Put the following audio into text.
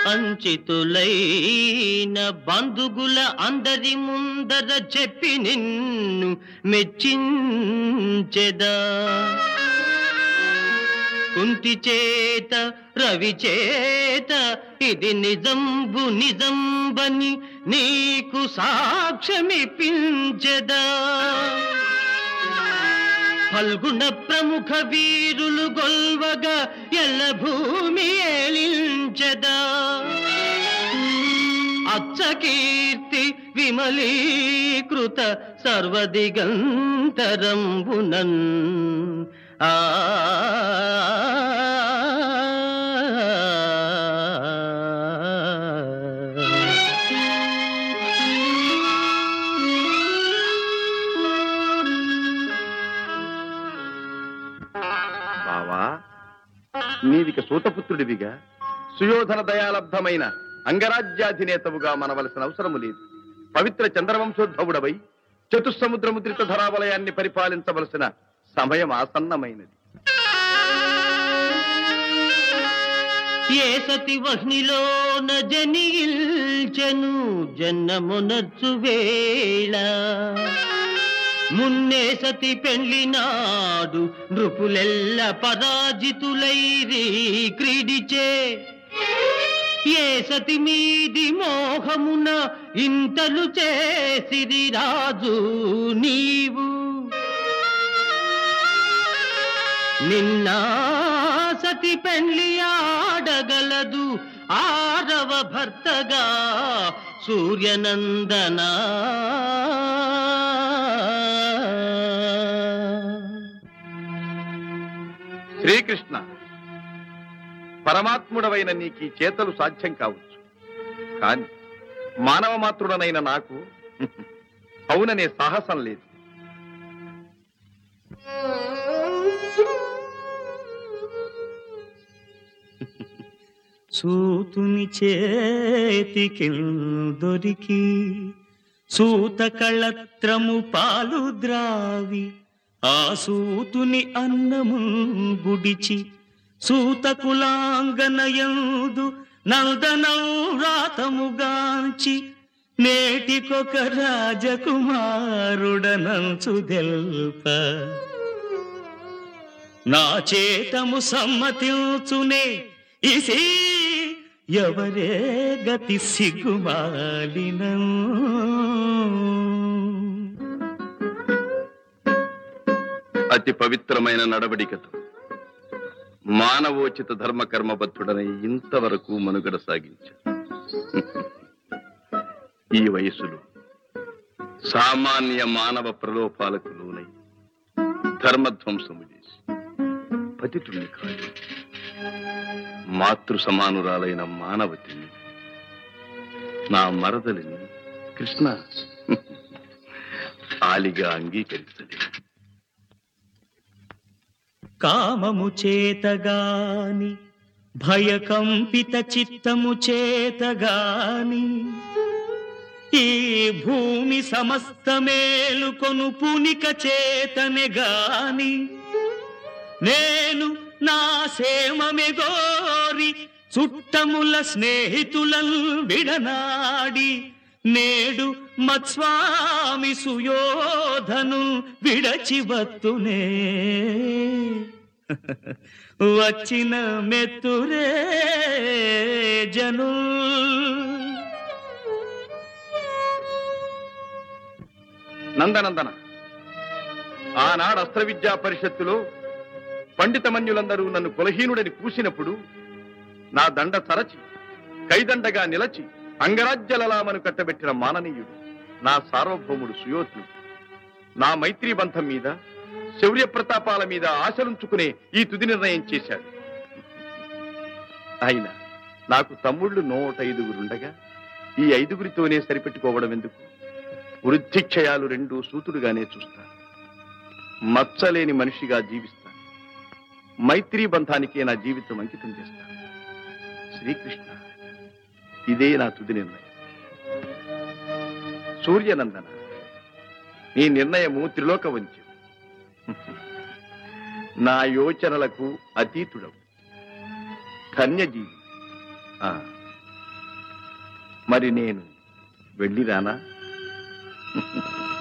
అంచితులైన బంధుగుల అందరి ముందర చెప్పి నిన్ను మెచ్చించెదా కుంతి చేత రవి చేత ఇది నిజంబు నిజంబని నీకు సాక్ష్యమిపించదా ఫల్గుణ ప్రముఖ వీరులు గొల్వగా ఎల్ల భూమి ఏలించదా అచ్చకీర్తి విమలీకృత సర్వదిగంతరంబునన్ ఆ బావా నీవిక సూతపుత్రుడివిగా సుయోధన దయాలబ్ధమైన అంగరాజ్యాధినేతవుగా మనవలసిన అవసరము లేదు పవిత్ర చంద్రవంశోద్భవుడవై చతుస్సముద్రముద్రిత ధరావలయాన్ని పరిపాలించవలసిన సమయం ఆసన్నమైనది ఏ సతి వహ్నిలోన జనిల్చెను జన్మమునర్చు వేళ మున్నే సతి పెళ్లినాడు నృపులెల్ల పరాజితులైరి క్రీడిచే ఏ సతి మీది మోహమున ఇంతలు చేసిరి రాజు నీవు నిన్న సతి పెళ్లి ఆడగలదు ఆరవ భర్తగా సూర్యనందన శ్రీకృష్ణ పరమాత్ముడవైన నీకీ చేతలు సాధ్యం కావచ్చు కాని మానవ మాతృడనైన నాకు అవుననే సాహసం లేదు సూతుని చేతికి దొరికి సూత కళత్రము పాలు ద్రావి ఆ సూతుని అన్నము గుడిచి సూత కులాంగనయందు నందనం రాతముగాంచి నేటికొక రాజకుమారుడనంచు దెల్ప నా చేతము సమ్మతించునే ఇసి ఎవరే గతి సిగ్గుమాలిన అతి పవిత్రమైన నడవడికతో మానవోచిత ధర్మ కర్మబద్ధుడనై ఇంతవరకు మనుగడ సాగించాడు ఈ వయసులో సామాన్య మానవ ప్రలోభాలకు లోనై ధర్మధ్వంసము చేసి పతితుణ్ణి కాదు మాతృ సమానురాలైన మానవతిని నా మరదలిని కృష్ణ ఆలిగా అంగీకరించలేదు కామము చేతగాని భయకంపిత చిత్తము చేతగాని ఈ భూమి సమస్త మేలుకొను పునిక చేతనే గాని నేను నా సేమమే గోరి చుట్టముల స్నేహితులను విడనాడి నేడు మత్స్వామి సుయోధను విడచి వత్తునే వచ్చిన మెత్తురే జను నందనందన ఆనాడు అస్త్ర విద్యా పరిషత్తులో పండితమన్యులందరూ నన్ను కులహీనుడని కూసినప్పుడు నా దండ తరచి కైదండగా నిలచి అంగరాజ్యలలామను కట్టబెట్టిన మాననీయుడు నా సార్వభౌముడు సుయోధనుడు నా మైత్రీ బంధం మీద శౌర్య ప్రతాపాల మీద ఆశలుంచుకునే ఈ తుది నిర్ణయం చేశాడు అయినా నాకు తమ్ముళ్ళు నూట ఐదుగురుండగా ఈ ఐదుగురితోనే సరిపెట్టుకోవడం ఎందుకు వృద్ధిక్షయాలు రెండు సూతుడుగానే చూస్తాను మచ్చలేని మనిషిగా జీవిస్తాను మైత్రీ బంధానికే నా జీవితం అంకితం చేస్తాను శ్రీకృష్ణ ఇదే నా తుది నిర్ణయం సూర్యనందన నీ నిర్ణయము త్రిలోక వంచం నా యోచనలకు అతీతుడవు ధన్యజీవి ఆ, మరి నేను వెళ్ళిరానా